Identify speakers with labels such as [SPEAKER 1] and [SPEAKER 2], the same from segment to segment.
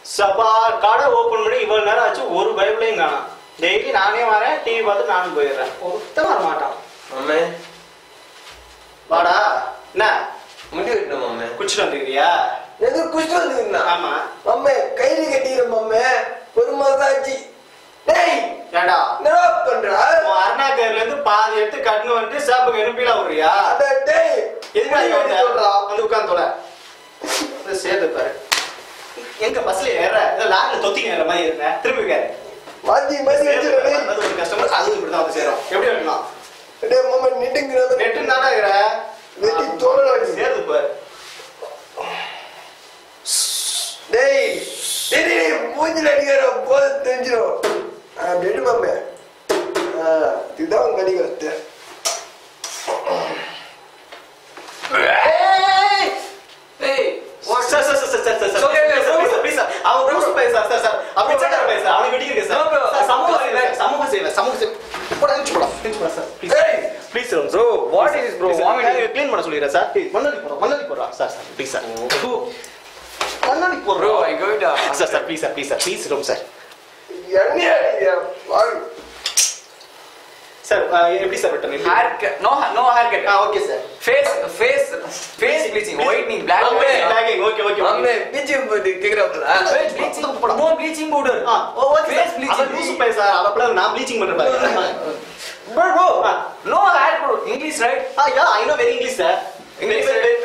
[SPEAKER 1] சபா கடை ஓபன் பண்ணி இவ்வளவு நேரம் ஆச்சு ஒரு பைபிளையும் காணோம் டெய்லி நானே வரேன் டிவி பார்த்து நானும் போயிடுறேன் ஒருத்தன் வர மாட்டான்
[SPEAKER 2] மம்மே
[SPEAKER 1] வாடா என்ன
[SPEAKER 2] முடி வெட்டணும் மம்மே
[SPEAKER 1] குச்சிட்டு வந்துருக்கியா
[SPEAKER 2] எது குஷ்டு வந்துருந்தா
[SPEAKER 1] ஆமா
[SPEAKER 2] மம்மே கையில கட்டிக்கிற மம்மே ஒரு மாசம் ஆச்சு டேய்
[SPEAKER 1] ஏடா
[SPEAKER 2] என்னடா பண்றா
[SPEAKER 1] உன் அருணாக்கர்ல இருந்து பாதி எடுத்து கட்டணும் வந்துட்டு சாப்புக்கு எனுப்பில விடுறியா
[SPEAKER 2] அட டேய்
[SPEAKER 1] எதுக்கு
[SPEAKER 2] முடி வெட்டி சொல்றா
[SPEAKER 1] வந்து உட்காந்து தொலை சேர்த்து பாரு எங்க பஸ்ல ஏற ஏதோ லாரில தொத்திங்க ஏற மாதிரி இருந்தேன் திரும்பி கேரு
[SPEAKER 2] மாத்தி மாத்தி வச்சிருக்க
[SPEAKER 1] அது ஒரு கஸ்டமர் அது இப்படி தான் வந்து சேரும் எப்படி வெட்டலாம்
[SPEAKER 2] டேய் மம்மா நிட்டுங்கிறத
[SPEAKER 1] நெட்டு தானே இருக்கிற
[SPEAKER 2] வெட்டி தோலை அடி.
[SPEAKER 1] சேர்த்து பாரு
[SPEAKER 2] டேய் டேய் டேய் மூஞ்சில அடிக்கிற போது தெரிஞ்சிடும் அப்படி எடு மம்மே ஆ, இதுதான் கடி வச்சு
[SPEAKER 3] ஏய்
[SPEAKER 1] sir sir sir sir sir sir
[SPEAKER 3] Okay, okay,
[SPEAKER 1] sir please please sir அவன் rules bye sir sir sir அப்படி சார் பை சார் அவனுக்கு வெட்டிங்க சார்
[SPEAKER 3] No, bro.
[SPEAKER 1] சார் சமூக சேவை சமூக சேவை சமூக சேவை போடா நிச்சு போடா நிச்சு போடா சார் ப்ளீஸ்
[SPEAKER 2] ஏய்
[SPEAKER 1] please sir
[SPEAKER 3] Bro, what is this, bro? Vomiting.
[SPEAKER 1] Clean பண்ண சொல்லிடுறேன் சார் மண்ணடி போடுறோம் மண்ணடி போடுறா சார் சார் ப்ளீஸ் சார் மண்ணடி
[SPEAKER 3] bro
[SPEAKER 1] போடுறோம்
[SPEAKER 3] i got uh,
[SPEAKER 1] sir sir please sir please sir please ரோம் சார்
[SPEAKER 2] எண்ணெய் அடிக்கிற வாங்க
[SPEAKER 1] சார் எப்படி சார் வெட்டணும்
[SPEAKER 3] hair cut no no haircut
[SPEAKER 1] ஆ okay sir
[SPEAKER 3] face face face bleaching whitening black
[SPEAKER 2] Mummy.
[SPEAKER 3] white
[SPEAKER 1] okay okay
[SPEAKER 2] mummy பீச்சு போட்டு கேக்குறாப்ல
[SPEAKER 3] Face bleaching no bleaching powder
[SPEAKER 1] ஆ okay
[SPEAKER 3] face
[SPEAKER 1] face
[SPEAKER 3] bleaching
[SPEAKER 1] bleaching லூசு பை சார் அவள நான் bleaching பண்றேன் பாரு
[SPEAKER 3] bro bro
[SPEAKER 1] Ah.
[SPEAKER 3] no hair bro english right
[SPEAKER 1] Ah, yeah, I know very English, sir.
[SPEAKER 3] English,
[SPEAKER 1] very, very,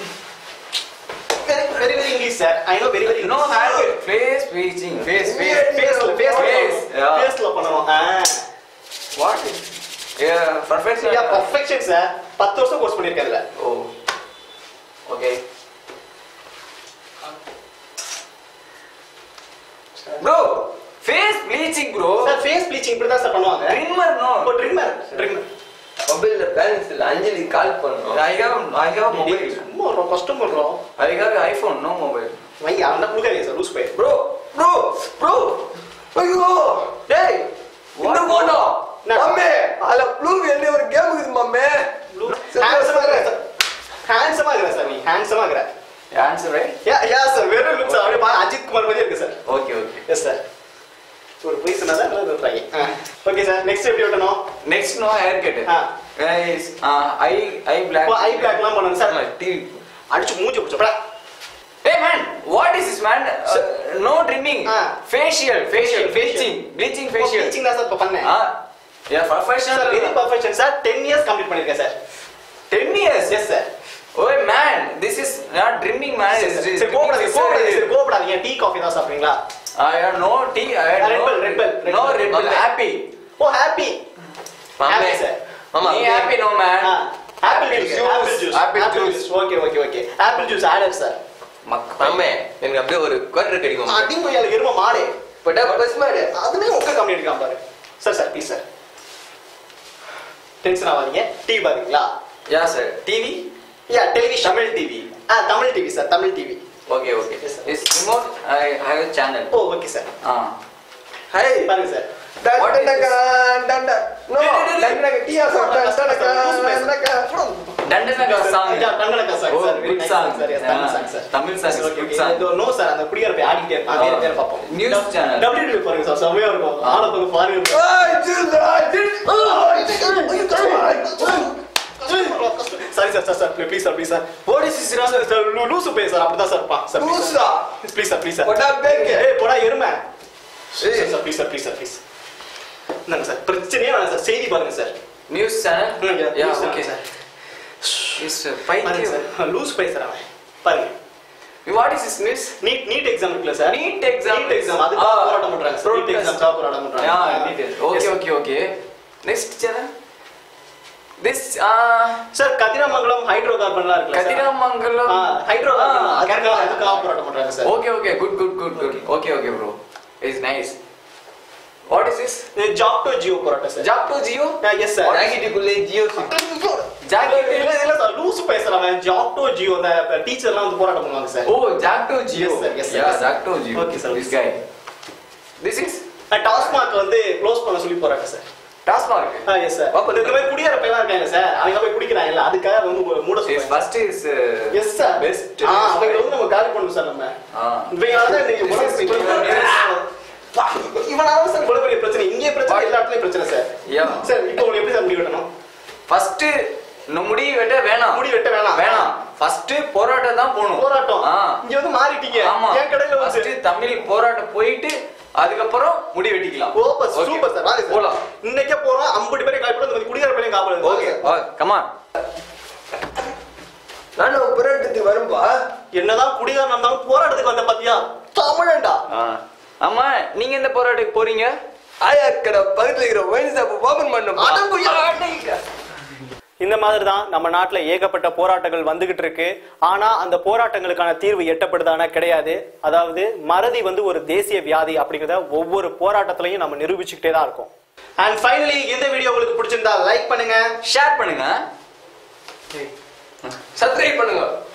[SPEAKER 1] very, very, very English, sir. I know very, very
[SPEAKER 3] no
[SPEAKER 1] English.
[SPEAKER 3] haircut face bleaching face face
[SPEAKER 1] Face ல, face ல
[SPEAKER 3] Face,
[SPEAKER 1] பண்ணணும்.
[SPEAKER 3] yeah.
[SPEAKER 1] Face ல பண்ணணும். Ah.
[SPEAKER 3] what yeah perfect
[SPEAKER 1] Yeah, perfection, sir. பத்து வருஷம் course பண்ணிருக்காருல
[SPEAKER 3] oh okay bro face bleaching bro
[SPEAKER 1] sir face bleaching இப்படி தான் சார் பண்ணுவாங்க
[SPEAKER 3] trimmer no
[SPEAKER 1] இப்போ ட்ரிம்மர் ட்ரிம்மர்
[SPEAKER 2] மொபைல்ல பேலன்ஸ் இல்ல அஞ்சலி கால் பண்ணணும்
[SPEAKER 3] I have I have mobile
[SPEAKER 1] சும்மா ஒரு கஷ்டம் பண்றோம்
[SPEAKER 3] I have iPhone no mobile
[SPEAKER 1] வை அவன் தான் கொடுக்காதீங்க சார் லூஸ் பை
[SPEAKER 3] bro bro bro
[SPEAKER 2] ஐயோ
[SPEAKER 1] டேய்
[SPEAKER 2] இந்த போட்டோ
[SPEAKER 1] என்ன?
[SPEAKER 2] மம்மே அதுல ப்ளூ வெளிய ஒரு கேம் இருக்குது மம்மே
[SPEAKER 1] ஹேண்ட்ஸமா இருக்கிற சார் ஹேண்ட்ஸமா இருக்கிற சார் நீ ஹேண்ட்ஸமா இருக்கிற
[SPEAKER 3] answer right
[SPEAKER 1] yeah yeah sir வெறும் லுக் சார் அப்படியே பா அஜித் குமார் மாதிரி இருக்கு sir
[SPEAKER 3] okay okay
[SPEAKER 1] yes sir ஒரு பொய் சொன்னாதான் நல்லா சொல்றாங்க ஓகே சார் நெக்ஸ்ட் எப்படி விட்டணும்
[SPEAKER 3] next no haircut
[SPEAKER 1] Ah.
[SPEAKER 3] guys uh, eye eye black
[SPEAKER 1] இப்போ ஐ பிளாக்லாம் பண்ணணும் சார்
[SPEAKER 3] TV
[SPEAKER 1] அடிச்சு மூஞ்சி பிடிச்சப்படா
[SPEAKER 3] Hey man, what is this man? Uh, no trimming.
[SPEAKER 1] Ah.
[SPEAKER 3] Facial, facial,
[SPEAKER 1] Facial,
[SPEAKER 3] bleaching, bleaching facial.
[SPEAKER 1] Teaching தான் sir இப்போ பண்ணேன்
[SPEAKER 3] Ah, yeah, professional.
[SPEAKER 1] Sir very perfection sir ten years complete பண்ணிருக்கேன் sir
[SPEAKER 3] 10 years.
[SPEAKER 1] Yes sir
[SPEAKER 3] Oh man, this is not trimming man. It's, it's
[SPEAKER 1] சரி கோபப்படாதீங்க கோபப்படாதீங்க sir கோபப்படாதீங்க tea coffee தான் சாப்பிடுறீங்களா
[SPEAKER 3] I have no tea. I had
[SPEAKER 1] Red
[SPEAKER 3] no,
[SPEAKER 1] Bull, Red Bull, Red
[SPEAKER 3] no
[SPEAKER 1] Bull.
[SPEAKER 3] Red Bull.
[SPEAKER 2] Okay.
[SPEAKER 3] Happy.
[SPEAKER 1] Oh happy
[SPEAKER 2] மாமே
[SPEAKER 1] happy sir
[SPEAKER 2] மாமா
[SPEAKER 3] Me happy no man.
[SPEAKER 1] Apple juice apple juice
[SPEAKER 3] Apple
[SPEAKER 1] apple
[SPEAKER 3] juice.
[SPEAKER 1] Juice okay okay okay apple juice added sir
[SPEAKER 2] மாமே எனக்கு அப்படியே ஒரு quarter கிடைக்கும்
[SPEAKER 1] அதிகம் எனக்கு இரும மாடு
[SPEAKER 2] பட்டா பஸ் மாடு
[SPEAKER 1] அதுமே உட்கார் கம்மி இருக்கான் பாரு sir sir please sir tension ஆகாதீங்க டிவி பாத்தீங்களா
[SPEAKER 3] Yeah sir.
[SPEAKER 1] TV yeah television Tamil TV ஆ Tamil TV sir Tamil TV
[SPEAKER 3] Okay okay.
[SPEAKER 1] Yes, sir.
[SPEAKER 3] It's remote. I have a channel.
[SPEAKER 1] Oh okay sir
[SPEAKER 3] Ah.
[SPEAKER 2] ஹை
[SPEAKER 1] பாருங்க சார்
[SPEAKER 3] What is
[SPEAKER 2] டண்டனகா டண்ட no
[SPEAKER 1] டேய், டேய், டேய்.
[SPEAKER 2] டண்டனகா டீயா சாப்பிட்டா டண்டனகா டண்டனகா
[SPEAKER 3] Dandanaga song.
[SPEAKER 1] Yeah, கன்னடக்கா song,
[SPEAKER 3] Oh,
[SPEAKER 1] sir. Very
[SPEAKER 3] good
[SPEAKER 1] nice
[SPEAKER 3] song.
[SPEAKER 1] sir. Yes, Tamil
[SPEAKER 3] Yeah.
[SPEAKER 1] song, sir.
[SPEAKER 3] Tamil song is
[SPEAKER 1] Okay,
[SPEAKER 3] good
[SPEAKER 1] okay.
[SPEAKER 3] song.
[SPEAKER 1] இது no, sir. அந்த குடியார போய் ஆடிக்கிட்டே இருப்பான். வேற
[SPEAKER 3] Oh.
[SPEAKER 1] வேற பார்ப்போம்.
[SPEAKER 3] News
[SPEAKER 1] W-
[SPEAKER 3] channel.
[SPEAKER 1] WW பாருங்க sir. செமையா இருக்கும். ஆளை பாருங்க, பாருங்க.
[SPEAKER 2] I juice I juice
[SPEAKER 1] Sorry, sir, sir, sir. Please, sir, please, sir. What is this, sir? Sir, sir, லூ- லூசு பையன், sir. அப்படிதான் sir இருப்பான். Sir, please, sir.
[SPEAKER 2] லூசா?
[SPEAKER 1] Please, sir, please, sir.
[SPEAKER 2] போடா பேக்கு.
[SPEAKER 1] ஏய், போடா எருமை. Sir,
[SPEAKER 2] ஏய்.
[SPEAKER 1] sir, please, sir, please, sir, please. இந்தாங்க sir. பிரச்சனையே வேணாம் sir. செய்தி பாருங்க sir.
[SPEAKER 3] News channel.
[SPEAKER 1] ம், yeah,
[SPEAKER 3] Yeah.
[SPEAKER 1] news channel,
[SPEAKER 3] Okay.
[SPEAKER 1] sir.
[SPEAKER 3] It's uh,
[SPEAKER 1] பாருங்க
[SPEAKER 3] பைத்தியம்.
[SPEAKER 1] sir. லூசு பையன் sir அவன். பாருங்க
[SPEAKER 3] What is this news?
[SPEAKER 1] NEET NEET exam இருக்குல்ல sir
[SPEAKER 3] Neat exam.
[SPEAKER 1] NEET exam அதுக்கு
[SPEAKER 3] Ah,
[SPEAKER 1] போராட்டம் பண்றாங்க சார் நீட்
[SPEAKER 3] protest.
[SPEAKER 1] எக்ஸாம் போராட்டம் பண்றாங்க
[SPEAKER 3] Yeah, details. Okay,
[SPEAKER 1] Yes, sir.
[SPEAKER 3] okay, okay. Next channel. This uh
[SPEAKER 1] sir Kathiramangalam hydro கார்பன்லாம் இருக்குல்ல sir
[SPEAKER 3] Kadiramangalam.
[SPEAKER 1] Hydro
[SPEAKER 3] Ah,
[SPEAKER 1] carbon அதுக்காக
[SPEAKER 3] Kadiramangalam.
[SPEAKER 1] அதுக்காக போராட்டம் பண்றாங்க sir
[SPEAKER 3] Okay, okay, good, good, good, good. Okay, okay, bro. It's nice. What is this?
[SPEAKER 1] Jacto Geo போராட்டம் sir
[SPEAKER 3] Jack to Geo?
[SPEAKER 1] Yes sir
[SPEAKER 2] ராகிட்டிக்குள்ளே Geo
[SPEAKER 3] Jack
[SPEAKER 1] இல்ல இல்ல சார் லூசு பேசுறேன் அவன் ஜாப் டு ஜியோ அந்த டீச்சர்லாம் வந்து போராட்டம் பண்ணுவாங்க sir
[SPEAKER 3] Oh, Jack to Geo.
[SPEAKER 1] Yes, sir, yes, sir,
[SPEAKER 3] Yeah,
[SPEAKER 1] yes, sir.
[SPEAKER 3] Jack to Geo.
[SPEAKER 1] Okay, sir,
[SPEAKER 3] This
[SPEAKER 1] okay,
[SPEAKER 3] guy. This is
[SPEAKER 1] TASMAC வந்து க்ளோஸ் பண்ண சொல்லி போறாங்க சார்
[SPEAKER 3] டாஸ்மாக்
[SPEAKER 1] ஆ எஸ் சார்
[SPEAKER 3] Open
[SPEAKER 1] இந்த மாதிரி குடியார பையன் இருக்காங்க சார் அவங்க போய் குடிக்கிறாங்கல்ல அதுக்காக வந்து உங்களை மூட
[SPEAKER 3] இஸ்
[SPEAKER 1] சொல்றேன்
[SPEAKER 3] first is
[SPEAKER 1] yes sir
[SPEAKER 3] best
[SPEAKER 1] ஆ அவங்க வந்து நம்ம காலி பண்ணணும் சார் நம்ம
[SPEAKER 3] ஆ
[SPEAKER 1] இவனால தான் இன்னைக்கு உலகம் இவ்வளவு பெரிய- இவனால சார் இவ்வளவு பெரிய பிரச்சனை இங்கே பிரச்சனை எல்லா இடத்துலயும் பிரச்சனை சார்
[SPEAKER 3] யா
[SPEAKER 1] சார் இப்போ உங்களுக்கு எப்படி சார் முடி வெட்டணும்
[SPEAKER 3] ஃபர்ஸ்ட் முடி வெட்ட வேணாம்
[SPEAKER 1] முடி வெட்ட வேணாம்.
[SPEAKER 3] வேணாம் ஃபர்ஸ்ட் போராட்டம் தான் போகணும்
[SPEAKER 1] போராட்டம்
[SPEAKER 3] ஆ
[SPEAKER 1] இங்க வந்து மாறிட்டீங்க
[SPEAKER 3] ஆமா
[SPEAKER 1] என் கடையில வந்து
[SPEAKER 3] ஃபர்ஸ்ட் தமிழ் போராட்டம் போயிட்டு அதுக்கப்புறம் முடி வெட்டிக்கலாம்
[SPEAKER 1] ஓ பஸ்
[SPEAKER 3] Okay.
[SPEAKER 1] சூப்பர் சார் வாங்க சார்
[SPEAKER 3] போலாம்
[SPEAKER 1] இன்னைக்கே போறோம் 50 பேரை கால் பண்ணி இந்த குடியார பையன் காப்பாடுங்க
[SPEAKER 3] ஓகே கமான்
[SPEAKER 2] நானும் புரட்டத்துக்கு வரும்பா
[SPEAKER 1] என்னதான் குடியாரம் இருந்தாலும் போராட்டத்துக்கு வந்த பாத்தியா தமிழண்டா
[SPEAKER 3] ஆமா நீங்க எந்த போராட்டத்துக்கு போறீங்க
[SPEAKER 2] ஆயா கடை பக்கத்துல இருக்கிற ஒயின் ஷாப் ஓபன் பண்ணும்
[SPEAKER 1] அடங்குயா. இந்த மாதிரி தான் நம்ம நாட்டில் ஏகப்பட்ட போராட்டங்கள் வந்துகிட்டு இருக்கு ஆனா அந்த போராட்டங்களுக்கான தீர்வு எட்டப்படுதானா கிடையாது அதாவது மறதி வந்து ஒரு தேசிய வியாதி அப்படிங்கிறத ஒவ்வொரு போராட்டத்திலையும் நம்ம நிரூபிச்சுக்கிட்டே தான் இருக்கோம் அண்ட் ஃபைனலி இந்த வீடியோ உங்களுக்கு பிடிச்சிருந்தா லைக் பண்ணுங்க
[SPEAKER 3] ஷேர் பண்ணுங்க
[SPEAKER 2] சப்ஸ்கிரைப் பண்ணுங்க